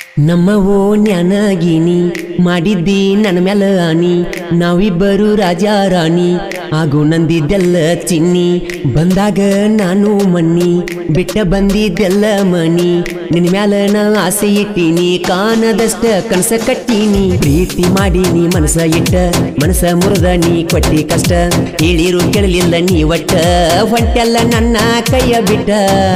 ನಮ್ಮ ಓಣ್ಯಾನಗಿನಿ ಮಾಡಿದ್ದಿ ನನ್ನ ಮ್ಯಾಲ ಆನಿ ನಾವಿಬ್ಬರು ರಾಜ ರಾಣಿ ಹಾಗೂ ನಂದಿದ್ದೆಲ್ಲ ಚಿನ್ನಿ ಬಂದಾಗ ನಾನು ಮಣ್ಣಿ ಬಿಟ್ಟ ಬಂದಿದ್ದೆಲ್ಲ ಮಣಿ ನಿನ್ನ ಮ್ಯಾಲ ನಾ ಆಸೆ ಇಟ್ಟೀನಿ ಕಾಣದಷ್ಟ ಕನಸ ಕಟ್ಟೀನಿ ಪ್ರೀತಿ ಮಾಡೀನಿ ಮನಸ ಇಟ್ಟ ಮನಸ ಮುರಿದ ನೀ ಕೊಟ್ಟಿ ಕಷ್ಟ ಹೇಳಿರು ಕೇಳಲಿಲ್ಲ ನೀ ಒಟ್ಟ ಹೊಂಟೆಲ್ಲ ನನ್ನ ಕೈಯ ಬಿಟ್ಟ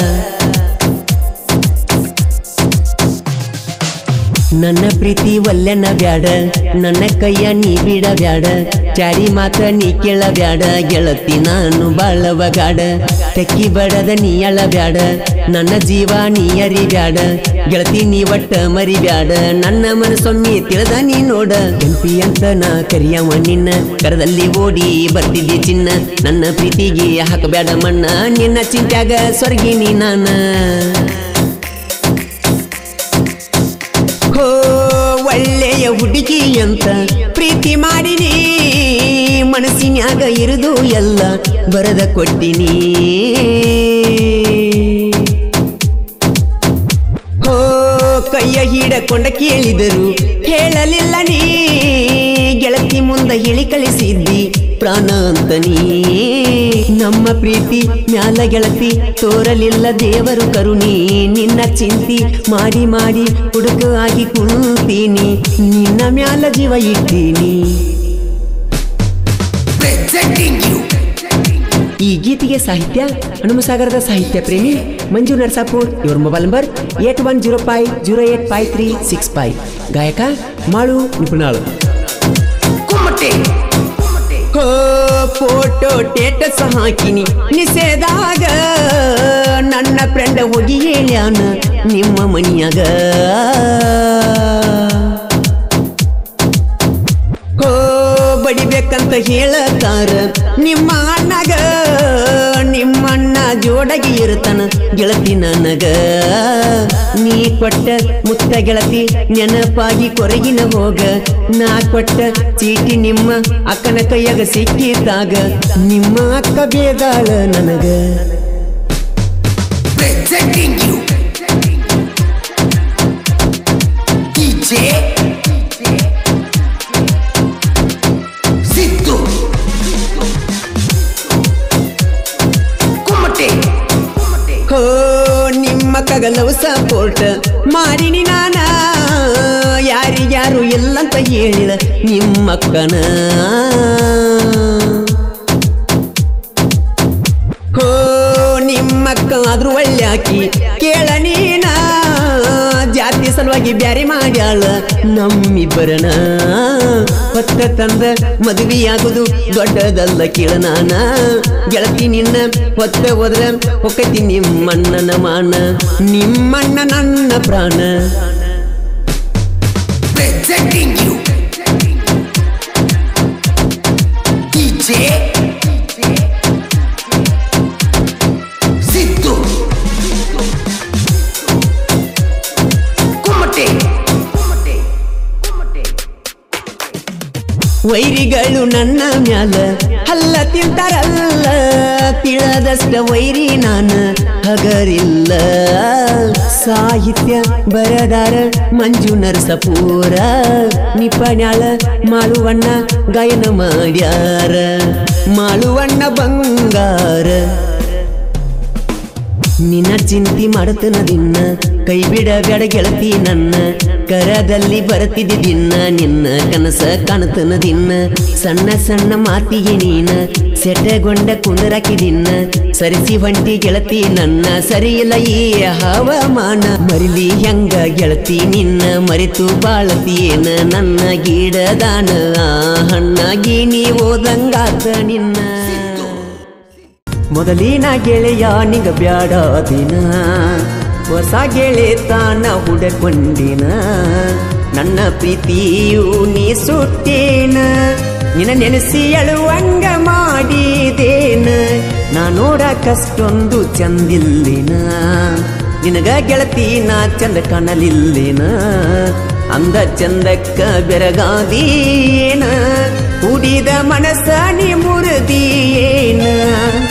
ನನ್ನ ಪ್ರೀತಿ ಒಲ್ಲೆನ ಬ್ಯಾಡ ನನ್ನ ಕೈಯ ನೀ ಬಿಡ ಬ್ಯಾಡ ಚಾಡಿ ಮಾತ ನೀ ಕೇಳ ಬ್ಯಾಡ ಗೆಳತಿ ನಾನು ಬಾಳವ ಗಾಡ ತೆಕ್ಕಿ ಬಡದ ನೀ ಅಳ ಬ್ಯಾಡ ನನ್ನ ಜೀವ ನೀ ಅರಿ ಬ್ಯಾಡ ಗೆಳತಿ ನೀ ಒಟ್ಟ ಮರಿ ಬ್ಯಾಡ ನನ್ನ ಮನಸ್ಸೊಮ್ಮೆ ತಿಳಿದ ನೀ ನೋಡ ಕೆಂಪಿ ಅಂತ ನಾ ಕರಿಯವ ನಿನ್ನ ಕರದಲ್ಲಿ ಓಡಿ ಬರ್ತಿದ್ದಿ ಚಿನ್ನ ನನ್ನ ಪ್ರೀತಿಗೆ ಹಾಕಬ್ಯಾಡ ಮಣ್ಣ ನಿನ್ನ ಚಿಂತ್ಯಾಗ ಸ್ವರ್ಗಿನಿ ನಾನ ಹೋ ಒಳ್ಳೆಯ ಹುಡುಗಿ ಅಂತ ಪ್ರೀತಿ ಮಾಡಿನಿ ಮನಸ್ಸಿನ್ಯಾಗ ಇರುದು ಎಲ್ಲ ಬರದ ಕೊಟ್ಟಿನಿ ಹೋ ಕೈಯ ಹಿಡಕೊಂಡ ಕೇಳಿದರು ಹೇಳಲಿಲ್ಲ ನೀ ಗೆಳತಿ ಮುಂದ ಹೇಳಿ ಕಳಿಸಿದ್ದಿ ಪ್ರಾಣ ಅಂತ ನೀ ನಮ್ಮ ಪ್ರೀತಿ ಮ್ಯಾಲ ಗೆಳತಿ ತೋರಲಿಲ್ಲ ದೇವರು ಕರುಣಿ ನಿನ್ನ ಚಿಂತಿ ಮಾಡಿ ಮಾಡಿ ಹುಡುಕ ಆಗಿ ಕುಂತೀನಿ ನಿನ್ನ ಮ್ಯಾಲ ಜೀವ ಇಟ್ಟೀನಿ presenting you ಈ ಗೀತೆಗೆ ಸಾಹಿತ್ಯ ಹನುಮಸಾಗರದ ಸಾಹಿತ್ಯ ಪ್ರೇಮಿ ಮಂಜು ನರ್ಸಾಪುರ್ ಇವ್ರ mobile number eight one zero five zero eight five three six five ಗಾಯಕ ಮಾಳು ನಿಪುಣಾಳು ಕುಮಟೆ ಹೋ ಫೋಟೋ ಟೇಟಸ್ ಹಾಕಿನಿ ನಿಸೇದಾಗ ನನ್ನ ಫ್ರೆಂಡ್ ಹೋಗಿ ಹೇಳ್ಯಾನ ನಿಮ್ಮ ಮನಿಯಾಗ ಹೋ ಬಡಿಬೇಕಂತ ಹೇಳತಾರ ನಿಮ್ಮ ಅಣ್ಣಗ ನಿಮ್ಮ ಅಣ್ಣ ಜೋಡಗಿ ಇರ್ತಾನ ಗೆಳತಿ ನನಗ ನೀ ಕೊಟ್ಟ ಮುತ್ತ ಗೆಳತಿ ನೆನಪಾಗಿ ಕೊರಗಿನ ಹೋಗ ನಾ ಕೊಟ್ಟ ಚೀಟಿ ನಿಮ್ಮ ಅಕ್ಕನ ಕೈಯಾಗ ಸಿಕ್ಕಿದ್ದಾಗ ನಿಮ್ಮ ಅಕ್ಕ ಬೇದಾಳ ನನಗ presenting you DJ ಸಿದ್ದು ಕುಮಟೆ ಹೋ ನಿಮ್ಮ ಕಗಲವು ಸಪೋರ್ಟ್ ಮಾಡಿನಿ ನಾನ ಯಾರಿಗ್ಯಾರು ಇಲ್ಲಂತ ಹೇಳಿದ ನಿಮ್ಮಕ್ಕನ ಹೋ ನಿಮ್ಮಕ್ಕ ಆದ್ರೂ ಒಳ್ಳ್ಯಾಕಿ ಕೇಳ ನೀನ ಜಾತಿ ಸಲುವಾಗಿ ಬ್ಯಾರೆ ಮಾಡ್ಯಾಳ ನಮ್ಮಿಬ್ಬರನ ಹೊತ್ತ ತಂದ ಮದುವೆಯಾಗುದು ದೊಡ್ಡದಲ್ಲ ಕೇಳ ನಾನ ಗೆಳತಿ ನಿನ್ನ ಹೊತ್ತ ಹೋದ್ರ ಹೊಕ್ಕತಿ ನಿಮ್ಮಣ್ಣನ ಮಾನ ನಿಮ್ಮಣ್ಣ ನನ್ನ ಪ್ರಾಣ presenting you DJ ಸಿದ್ದು ಕುಮಟೆ ವೈರಿಗಳು ನನ್ನ ಮ್ಯಾಲ ಹಲ್ಲ ತಿಂತಾರಲ್ಲ ತಿಳದಷ್ಟ ವೈರಿ ನಾನ ಹಗರಿಲ್ಲ ಸಾಹಿತ್ಯ ಬರದಾರ ಮಂಜು ನರಸಪೂರ ನಿಪಣ್ಯಾಳ ಮಾಳುವಣ್ಣ ಗಾಯನ ಮಾಡ್ಯಾರ ಮಾಳುವಣ್ಣ ಬಂಗಾರ ನಿನ್ನ ಚಿಂತಿ ಮಾಡತನ ದಿನ್ನ ಕೈ ಬಿಡಬೇಡ ಗೆಳತಿ ನನ್ನ ಕರದಲ್ಲಿ ಬರತಿದ್ದಿ ದಿನ ನಿನ್ನ ಕನಸ ಕಾಣತನ ದಿನ ಸಣ್ಣ ಸಣ್ಣ ಮಾತಿಗೆ ನೀನ ಸೆಟಗೊಂಡ ಕುಂದರಾಕಿ ದಿನ ಸರಿಸಿ ಹೊಂಟಿ ಗೆಳತಿ ನನ್ನ ಸರಿಯಿಲ್ಲ ಈ ಹವಾಮಾನ ಮರಿಲಿ ಹೆಂಗ ಗೆಳತಿ ನಿನ್ನ ಮರೆತು ಬಾಳತಿಯೇನ ನನ್ನ ಗಿಡದಾನ ಆ ಹಣ್ಣಾಗಿ ನೀ ಓದಂಗಾತ ನಿನ್ನ ಮೊದಲಿನ ಗೆಳೆಯ ನಿಗ ಬ್ಯಾಡ ದಿನ ಹೊಸ ಗೆಳೆತಾನ ಹುಡಕೊಂಡಿನ ನನ್ನ ಪ್ರೀತಿಯು ನೀ ಸುಟ್ಟೇನ ನಿನ್ನ ನೆನೆಸಿ ಅಳುವಂಗ ಮಾಡಿದೇನ ನಾ ನೋಡಕಷ್ಟೊಂದು ಚಂದಿಲ್ಲಿನ ನಿನಗ ಗೆಳತಿ ನಾ ಚಂದ ಕಾಣಲಿಲ್ಲಿನ ಅಂದ ಚಂದಕ್ಕ ಬೆರಗಾದೀನ ಉಡಿದ ಮನಸ್ಸ ನೀ ಮುರಿದಿಯೇನ